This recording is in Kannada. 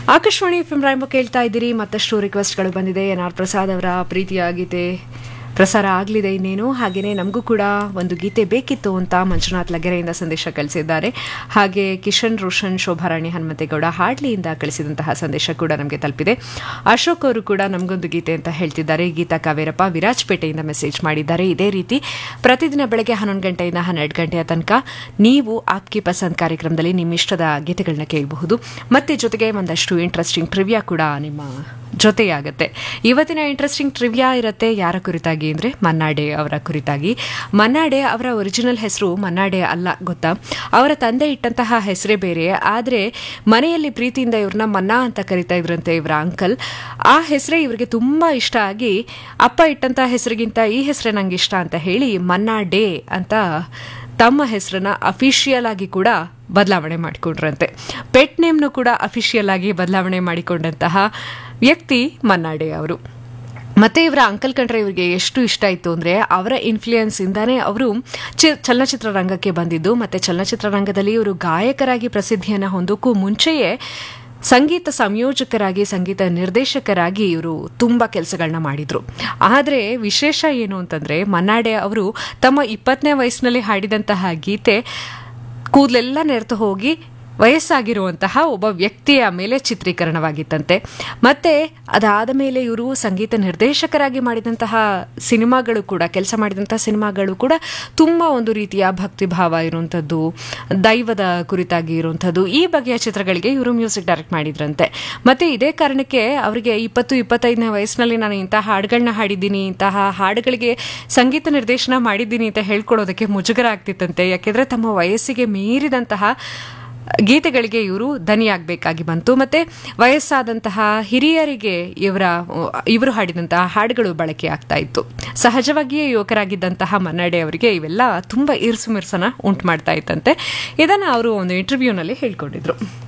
ಆಕಾಶವಾಣಿ ಎಫ್ ಎಂ ರಾಯಂಬ ಕೇಳ್ತಾ ಇದ್ದೀರಿ ಮತ್ತಷ್ಟು ರಿಕ್ವೆಸ್ಟ್ಗಳು ಬಂದಿದೆ ಎನ್ ಆರ್ ಪ್ರಸಾದ್ ಅವರ ಪ್ರೀತಿಯ ಗೀತೆ ಪ್ರಸಾರ ಆಗಲಿದೆ ಇನ್ನೇನು ಹಾಗೆಯೇ ನಮಗೂ ಕೂಡ ಒಂದು ಗೀತೆ ಬೇಕಿತ್ತು ಅಂತ ಮಂಜುನಾಥ್ ಲಗೆರೆಯಿಂದ ಸಂದೇಶ ಕಳಿಸಿದ್ದಾರೆ ಹಾಗೆ ಕಿಶನ್ ರೋಷನ್ ಶೋಭಾರಾಣಿ ಹನುಮಂತೇಗೌಡ ಹಾಡ್ಲಿಯಿಂದ ಕಳಿಸಿದಂತಹ ಸಂದೇಶ ಕೂಡ ನಮಗೆ ತಲುಪಿದೆ ಅಶೋಕ್ ಅವರು ಕೂಡ ನಮಗೊಂದು ಗೀತೆ ಅಂತ ಹೇಳ್ತಿದ್ದಾರೆ ಗೀತಾ ಕಾವೇರಪ್ಪ ವಿರಾಜಪೇಟೆಯಿಂದ ಮೆಸೇಜ್ ಮಾಡಿದ್ದಾರೆ ಇದೇ ರೀತಿ ಪ್ರತಿದಿನ ಬೆಳಗ್ಗೆ ಹನ್ನೊಂದು ಗಂಟೆಯಿಂದ ಹನ್ನೆರಡು ಗಂಟೆಯ ತನಕ ನೀವು ಆಪ್ಕಿ ಪಸಂದ್ ಕಾರ್ಯಕ್ರಮದಲ್ಲಿ ನಿಮ್ಮ ಇಷ್ಟದ ಗೀತೆಗಳನ್ನ ಕೇಳಬಹುದು ಮತ್ತೆ ಜೊತೆಗೆ ಒಂದಷ್ಟು ಇಂಟ್ರೆಸ್ಟಿಂಗ್ ಟ್ರಿವಿಯಾ ಕೂಡ ನಿಮ್ಮ ಜೊತೆಯಾಗತ್ತೆ ಇವತ್ತಿನ ಇಂಟ್ರೆಸ್ಟಿಂಗ್ ಟ್ರಿವಿಯಾ ಇರುತ್ತೆ ಯಾರ ಕುರಿತಾಗಿ ಅಂದರೆ ಮನ್ನಾಡೆ ಅವರ ಕುರಿತಾಗಿ ಮನ್ನಾಡೆ ಅವರ ಒರಿಜಿನಲ್ ಹೆಸರು ಮನ್ನಾಡೆ ಅಲ್ಲ ಗೊತ್ತಾ ಅವರ ತಂದೆ ಇಟ್ಟಂತಹ ಹೆಸರೇ ಬೇರೆ ಆದರೆ ಮನೆಯಲ್ಲಿ ಪ್ರೀತಿಯಿಂದ ಇವ್ರನ್ನ ಮನ್ನಾ ಅಂತ ಕರಿತಾ ಇದ್ರಂತೆ ಇವರ ಅಂಕಲ್ ಆ ಹೆಸರೇ ಇವರಿಗೆ ತುಂಬ ಇಷ್ಟ ಆಗಿ ಅಪ್ಪ ಇಟ್ಟಂತಹ ಹೆಸರಿಗಿಂತ ಈ ಹೆಸರೇ ನಂಗೆ ಇಷ್ಟ ಅಂತ ಹೇಳಿ ಮನ್ನಾ ಡೇ ಅಂತ ತಮ್ಮ ಹೆಸರನ್ನ ಅಫಿಷಿಯಲ್ ಆಗಿ ಕೂಡ ಬದಲಾವಣೆ ಮಾಡಿಕೊಂಡ್ರಂತೆ ಪೆಟ್ ನೇಮ್ನು ಕೂಡ ಅಫಿಷಿಯಲ್ ಆಗಿ ಬದಲಾವಣೆ ಮಾಡಿಕೊಂಡಂತಹ ವ್ಯಕ್ತಿ ಮನ್ನಾಡೆ ಅವರು ಮತ್ತೆ ಇವರ ಅಂಕಲ್ ಕಂಡ್ರೆ ಇವರಿಗೆ ಎಷ್ಟು ಇಷ್ಟ ಇತ್ತು ಅಂದರೆ ಅವರ ಇನ್ಫ್ಲೂಯೆನ್ಸ್ ಇಂದಾನೇ ಅವರು ಚಿ ಚಲನಚಿತ್ರ ರಂಗಕ್ಕೆ ಬಂದಿದ್ದು ಮತ್ತೆ ಚಲನಚಿತ್ರ ರಂಗದಲ್ಲಿ ಇವರು ಗಾಯಕರಾಗಿ ಪ್ರಸಿದ್ಧಿಯನ್ನು ಹೊಂದೋಕ್ಕೂ ಮುಂಚೆಯೇ ಸಂಗೀತ ಸಂಯೋಜಕರಾಗಿ ಸಂಗೀತ ನಿರ್ದೇಶಕರಾಗಿ ಇವರು ತುಂಬ ಕೆಲಸಗಳನ್ನ ಮಾಡಿದರು ಆದರೆ ವಿಶೇಷ ಏನು ಅಂತಂದರೆ ಮನ್ನಾಡೆ ಅವರು ತಮ್ಮ ಇಪ್ಪತ್ತನೇ ವಯಸ್ಸಿನಲ್ಲಿ ಹಾಡಿದಂತಹ ಗೀತೆ ಕೂದಲೆಲ್ಲ ನೆರೆತು ಹೋಗಿ ವಯಸ್ಸಾಗಿರುವಂತಹ ಒಬ್ಬ ವ್ಯಕ್ತಿಯ ಮೇಲೆ ಚಿತ್ರೀಕರಣವಾಗಿತ್ತಂತೆ ಮತ್ತೆ ಅದಾದ ಮೇಲೆ ಇವರು ಸಂಗೀತ ನಿರ್ದೇಶಕರಾಗಿ ಮಾಡಿದಂತಹ ಸಿನಿಮಾಗಳು ಕೂಡ ಕೆಲಸ ಮಾಡಿದಂತಹ ಸಿನಿಮಾಗಳು ಕೂಡ ತುಂಬ ಒಂದು ರೀತಿಯ ಭಕ್ತಿಭಾವ ಇರುವಂಥದ್ದು ದೈವದ ಕುರಿತಾಗಿ ಇರುವಂಥದ್ದು ಈ ಬಗೆಯ ಚಿತ್ರಗಳಿಗೆ ಇವರು ಮ್ಯೂಸಿಕ್ ಡೈರೆಕ್ಟ್ ಮಾಡಿದ್ರಂತೆ ಮತ್ತೆ ಇದೇ ಕಾರಣಕ್ಕೆ ಅವರಿಗೆ ಇಪ್ಪತ್ತು ಇಪ್ಪತ್ತೈದನೇ ವಯಸ್ಸಿನಲ್ಲಿ ನಾನು ಇಂತಹ ಹಾಡುಗಳನ್ನ ಹಾಡಿದ್ದೀನಿ ಇಂತಹ ಹಾಡುಗಳಿಗೆ ಸಂಗೀತ ನಿರ್ದೇಶನ ಮಾಡಿದ್ದೀನಿ ಅಂತ ಹೇಳ್ಕೊಡೋದಕ್ಕೆ ಮುಜುಗರ ಆಗ್ತಿತ್ತಂತೆ ಯಾಕೆಂದರೆ ತಮ್ಮ ವಯಸ್ಸಿಗೆ ಮೀರಿದಂತಹ ಗೀತೆಗಳಿಗೆ ಇವರು ದನಿಯಾಗಬೇಕಾಗಿ ಬಂತು ಮತ್ತೆ ವಯಸ್ಸಾದಂತಹ ಹಿರಿಯರಿಗೆ ಇವರ ಇವರು ಹಾಡಿದಂತಹ ಹಾಡುಗಳು ಬಳಕೆ ಆಗ್ತಾ ಇತ್ತು ಸಹಜವಾಗಿಯೇ ಯುವಕರಾಗಿದ್ದಂತಹ ಮನ್ನಡೆ ಅವರಿಗೆ ಇವೆಲ್ಲ ತುಂಬ ಇರ್ಸು ಮಿರ್ಸನ ಉಂಟು ಮಾಡ್ತಾ ಇತ್ತಂತೆ ಇದನ್ನು ಅವರು ಒಂದು ಇಂಟರ್ವ್ಯೂನಲ್ಲಿ ಹೇಳ್ಕೊಂಡಿದ್ರು